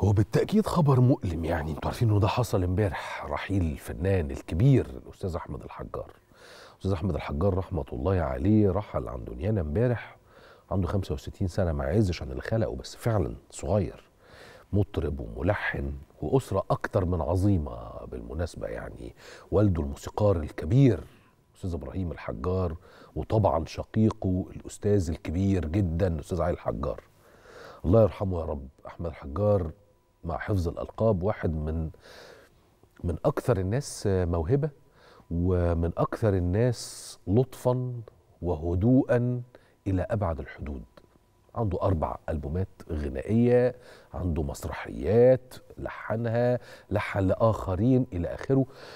هو بالتأكيد خبر مؤلم يعني انتوا عارفين انه ده حصل امبارح رحيل الفنان الكبير الأستاذ أحمد الحجار الأستاذ أحمد الحجار رحمة الله عليه رحل عن دنيانا امبارح عنده 65 سنة ما يعزش عن اللي خلقه بس فعلا صغير مطرب وملحن وأسرة أكتر من عظيمة بالمناسبة يعني والده الموسيقار الكبير الأستاذ إبراهيم الحجار وطبعا شقيقه الأستاذ الكبير جدا الأستاذ علي الحجار الله يرحمه يا رب احمد الحجار مع حفظ الالقاب واحد من من اكثر الناس موهبه ومن اكثر الناس لطفا وهدوءا الى ابعد الحدود عنده اربع البومات غنائيه عنده مسرحيات لحنها لحن لاخرين الى اخره